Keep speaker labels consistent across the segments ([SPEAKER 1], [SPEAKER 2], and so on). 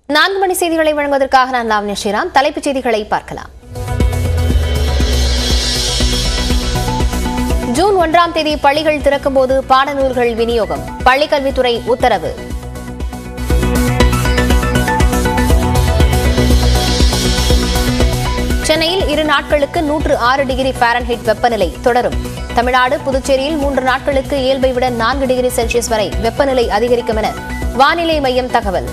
[SPEAKER 1] நான்கு மணி செய்திகளை வழங்குவதற்காக நான் லாவண்யா ஸ்ரீராம் தலைப்புச் செய்திகளை பார்க்கலாம் ஜூன் ஒன்றாம் தேதி பள்ளிகள் திறக்கும்போது பாடநூல்கள் விநியோகம் பள்ளிக்கல்வித்துறை உத்தரவு சென்னையில் இரு நாட்களுக்கு நூற்று ஆறு டிகிரி ஃபாரன்ஹீட் வெப்பநிலை தொடரும் தமிழ்நாடு புதுச்சேரியில் மூன்று நாட்களுக்கு இயல்பை விட நான்கு டிகிரி செல்சியஸ் வரை வெப்பநிலை அதிகரிக்கும் என வானிலை மையம் தகவல்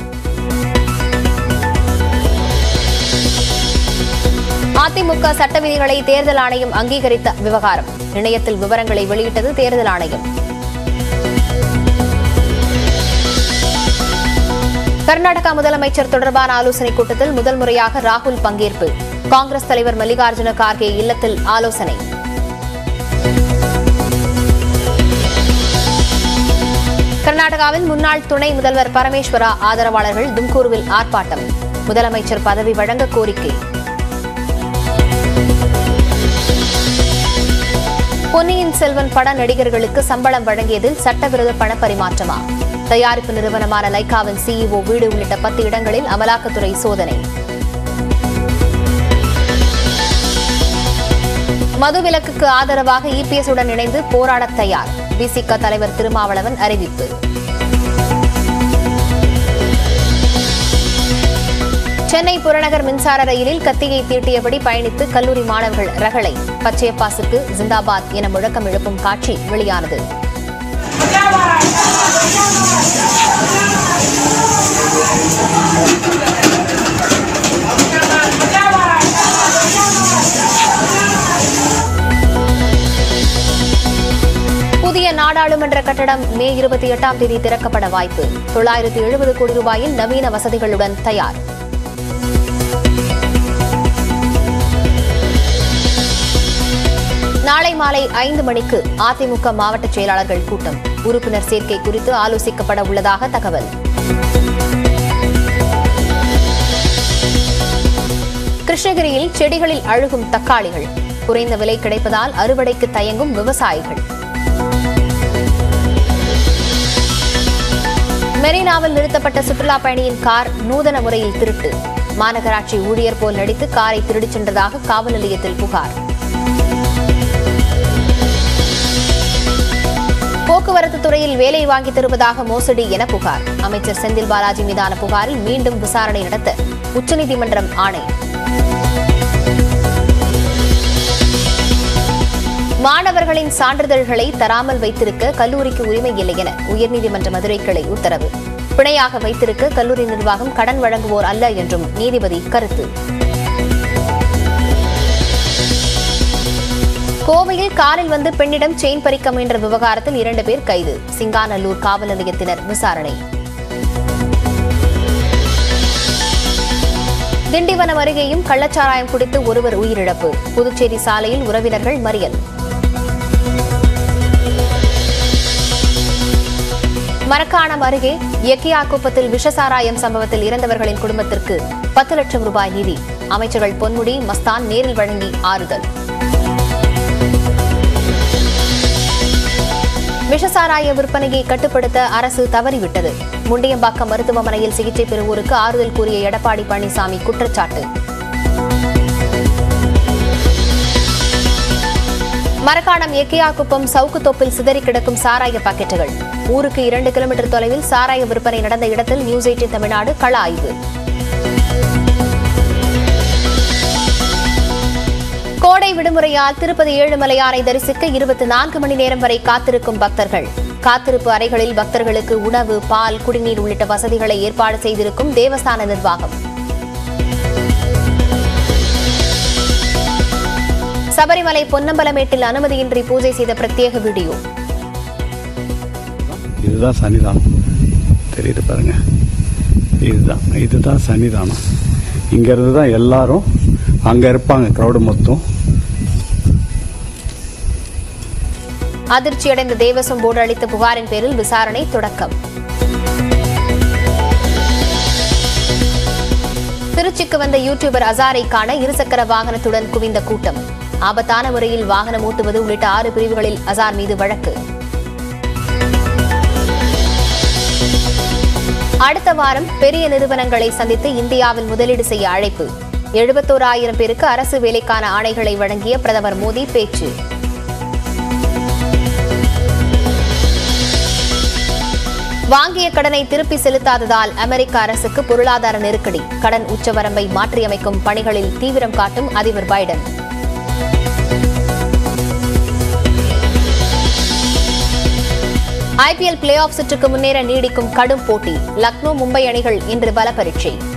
[SPEAKER 1] அதிமுக சட்ட விதிகளை தேர்தல் ஆணையம் அங்கீகரித்த விவகாரம் இணையத்தில் விவரங்களை வெளியிட்டது தேர்தல் ஆணையம் கர்நாடகா முதலமைச்சர் தொடர்பான ஆலோசனைக் கூட்டத்தில் முதல் முறையாக ராகுல் பங்கேற்பு காங்கிரஸ் தலைவர் மல்லிகார்ஜுன கார்கே இல்லத்தில் ஆலோசனை கர்நாடகாவில் முன்னாள் துணை முதல்வர் பரமேஸ்வரா ஆதரவாளர்கள் தும்கூருவில் ஆர்ப்பாட்டம் முதலமைச்சர் பதவி வழங்க கோரிக்கை பொன்னியின் செல்வன் பட நடிகர்களுக்கு சம்பளம் வழங்கியதில் சட்டவிரோத பணப்பரிமாற்றமா தயாரிப்பு நிறுவனமான லைக்காவின் சிஇஓ வீடு உள்ளிட்ட பத்து இடங்களில் அமலாக்கத்துறை சோதனை மதுவிலக்குக்கு ஆதரவாக இபிஎஸ் உடன் இணைந்து போராட தயார் பிசிக தலைவர் திருமாவளவன் அறிவிப்பு சென்னை புறநகர் மின்சார ரயிலில் கத்தியை தீட்டியபடி பயணித்து கல்லூரி மாணவர்கள் ரகளை பச்சையப்பாசுக்கு ஜிந்தாபாத் என முழக்கம் எழுப்பும் காட்சி வெளியானது புதிய நாடாளுமன்ற கட்டடம் மே இருபத்தி எட்டாம் தேதி திறக்கப்பட வாய்ப்பு தொள்ளாயிரத்து எழுபது கோடி ரூபாயில் நவீன வசதிகளுடன் தயார் நாளை மாலை ஐந்து மணிக்கு அதிமுக மாவட்ட செயலாளர்கள் கூட்டம் உறுப்பினர் சேர்க்கை குறித்து ஆலோசிக்கப்பட உள்ளதாக தகவல் கிருஷ்ணகிரியில் செடிகளில் அழுகும் தக்காளிகள் குறைந்த விலை கிடைப்பதால் அறுவடைக்கு தயங்கும் விவசாயிகள் மெரினாவில் நிறுத்தப்பட்ட சுற்றுலா பயணியின் கார் நூதன முறையில் திருட்டு மாநகராட்சி ஊழியர் போல் நடித்து காரை திருடிச் சென்றதாக காவல் நிலையத்தில் புகார் போக்குவரத்து துறையில் வேலை வாங்கி தருவதாக மோசடி என புகார் அமைச்சர் செந்தில் பாலாஜி மீதான புகாரில் மீண்டும் விசாரணை நடத்த உச்சநீதிமன்றம் ஆணை மாணவர்களின் சான்றிதழ்களை தராமல் வைத்திருக்க கல்லூரிக்கு உரிமை இல்லை என உயர்நீதிமன்ற மதுரை கிளை உத்தரவு பிணையாக வைத்திருக்க கல்லூரி நிர்வாகம் கடன் வழங்குவோர் அல்ல என்றும் நீதிபதி கருத்து கோவையில் காரில் வந்து பெண்ணிடம் செயின் பறிக்க முயன்ற விவகாரத்தில் இரண்டு பேர் கைது சிங்காநல்லூர் காவல் நிலையத்தினர் விசாரணை திண்டிவனம் அருகேயும் கள்ளச்சாராயம் குடித்து ஒருவர் உயிரிழப்பு புதுச்சேரி சாலையில் உறவினர்கள் மறியல் மரக்காணம் அருகே எக்கியாக்குப்பத்தில் விஷசாராயம் சம்பவத்தில் இறந்தவர்களின் குடும்பத்திற்கு பத்து லட்சம் ரூபாய் நிதி அமைச்சர்கள் பொன்முடி மஸ்தான் நேரில் வழங்கி ஆறுதல் விஷசாராய விற்பனையை கட்டுப்படுத்த அரசு தவறிவிட்டது முண்டியம்பாக்கம் மருத்துவமனையில் சிகிச்சை பெறுவோருக்கு ஆறுதல் கூறிய எடப்பாடி பழனிசாமி குற்றச்சாட்டு மரக்காணம் எக்கியாக்குப்பம் சவுக்கு தொப்பில் சிதறி கிடக்கும் சாராய பாக்கெட்டுகள் ஊருக்கு இரண்டு கிலோமீட்டர் தொலைவில் சாராய விற்பனை நடந்த இடத்தில் நியூஸ் எயிட்டின் தமிழ்நாடு கள ஆய்வு கோடை விடுமுறையால் திருப்பதி ஏழுமலையானை தரிசிக்க இருபத்தி நான்கு மணி நேரம் வரை காத்திருக்கும் பக்தர்கள் காத்திருப்பு அறைகளில் பக்தர்களுக்கு உணவு பால் குடிநீர் உள்ளிட்ட வசதிகளை ஏற்பாடு செய்திருக்கும் தேவஸ்தான நிர்வாகம் சபரிமலை பொன்னம்பலமேட்டில் அனுமதியின்றி பூஜை செய்த பிரத்யேக வீடியோ
[SPEAKER 2] இதுதான் சன்னிதானம் தெரியுது பாருங்க இதுதான் இதுதான் சன்னிதானம் இங்கேருந்து தான் எல்லாரும் அங்கே இருப்பாங்க க்ரௌடு மொத்தம்
[SPEAKER 1] அதிர்ச்சியடைந்த தேவசம் போர்டு அளித்த புகாரின் பேரில் விசாரணை தொடக்கம் திருச்சிக்கு வந்த யூடியூபர் அசாரை காண இருசக்கர வாகனத்துடன் குவிந்த கூட்டம் ஆபத்தான முறையில் வாகனம் ஓட்டுவது உள்ளிட்ட ஆறு பிரிவுகளில் அசார் மீது வழக்கு அடுத்த வாரம் பெரிய நிறுவனங்களை சந்தித்து இந்தியாவில் முதலீடு செய்ய அழைப்பு எழுபத்தோராயிரம் பேருக்கு அரசு வேலைக்கான ஆணைகளை வழங்கிய பிரதமர் மோடி பேச்சு வாங்கிய கடனை திருப்பி செலுத்தாததால் அமெரிக்க அரசுக்கு பொருளாதார நெருக்கடி கடன் உச்சவரம்பை மாற்றியமைக்கும் பணிகளில் தீவிரம் காட்டும் அதிபர் பைடன் ஐபிஎல் பிளே ஆஃப் சுற்றுக்கு முன்னேற நீடிக்கும் கடும் போட்டி லக்னோ மும்பை அணிகள் இன்று பல பரீட்சை